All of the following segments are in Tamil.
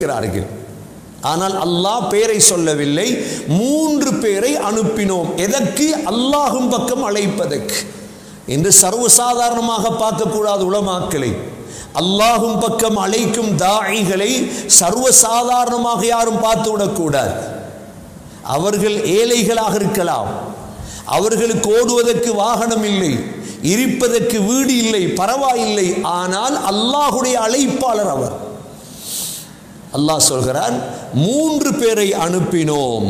இருக்கிறார்கள் ஆனால் அல்லாஹ் பேரை சொல்லவில்லை மூன்று பேரை அனுப்பினோம் எதற்கு அல்லாஹும் பக்கம் அழைப்பதற்கு என்று சர்வசாதாரணமாக பார்க்கக்கூடாது உலமாக்களை அல்லாஹும் பக்கம் அழைக்கும் தாயிகளை சர்வசாதாரணமாக யாரும் பார்த்து விடக்கூடாது அவர்கள் ஏழைகளாக இருக்கலாம் அவர்களுக்கு ஓடுவதற்கு வாகனம் இல்லை இருப்பதற்கு வீடு இல்லை பரவாயில்லை ஆனால் அல்லாஹுடைய அழைப்பாளர் அவர் அல்லாஹ் சொல்கிறான் மூன்று பேரை அனுப்பினோம்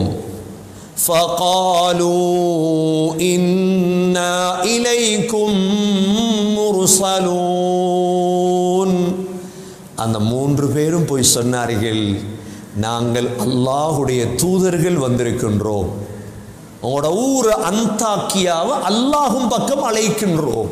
فقالوا إنا إليكم مرسلون அந்த மூன்று பேரும் போய் சொன்னார்கள் நாங்கள் அல்லாஹுடைய தூதர்கள் வந்திருக்கின்றோம் உங்களோட ஊர் அந்தாக்கியாவை அல்லாஹும் பக்கம் அழைக்கின்றோம்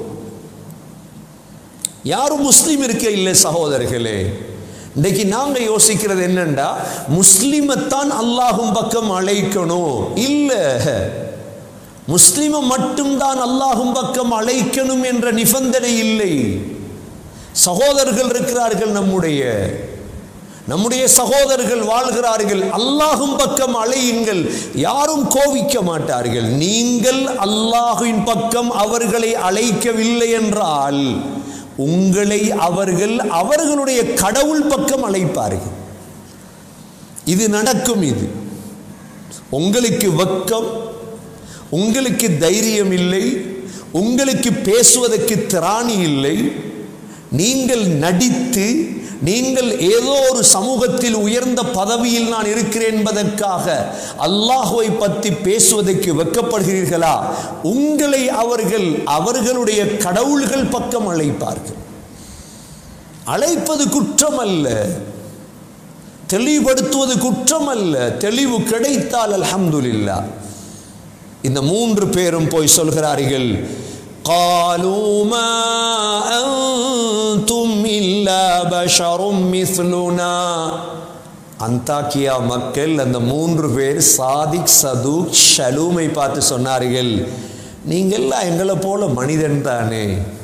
யாரும் முஸ்லீம் இருக்க இல்லை சகோதரர்களே இன்னைக்கு நாங்க யோசிக்கிறது என்னண்டா முஸ்லிமைத்தான் அல்லாஹும் பக்கம் அழைக்கணும் இல்ல முஸ்லிமை மட்டும்தான் அல்லாஹும் பக்கம் அழைக்கணும் என்ற நிபந்தனை இல்லை சகோதரர்கள் இருக்கிறார்கள் நம்முடைய நம்முடைய சகோதரர்கள் வாழ்கிறார்கள் அல்லாஹும் பக்கம் அழையுங்கள் யாரும் கோவிக்க மாட்டார்கள் நீங்கள் அல்லாஹுவின் பக்கம் அவர்களை அழைக்கவில்லை என்றால் உங்களை அவர்கள் அவர்களுடைய கடவுள் பக்கம் அழைப்பார்கள் இது நடக்கும் இது உங்களுக்கு வெக்கம் உங்களுக்கு தைரியம் இல்லை உங்களுக்கு பேசுவதற்கு திராணி இல்லை நீங்கள் நடித்து நீங்கள் ஏதோ ஒரு சமூகத்தில் உயர்ந்த பதவியில் நான் இருக்கிறேன் என்பதற்காக அல்லாஹுவை பற்றி பேசுவதற்கு வெக்கப்படுகிறீர்களா உங்களை அவர்கள் அவர்களுடைய கடவுள்கள் பக்கம் அழைப்பார்கள் அழைப்பது குற்றம் அல்ல தெளிவுபடுத்துவது குற்றம் அல்ல தெளிவு கிடைத்தால் அல்ஹம்துலில்லா இந்த மூன்று பேரும் போய் சொல்கிறார்கள் قالوا ما أنتم إلا بشر مثلنا அந்தாக்கியா மக்கள் அந்த மூன்று பேர் சாதிக் சதுக் ஷலூமை பார்த்து சொன்னார்கள் நீங்கள்லாம் எங்களை போல மனிதன் தானே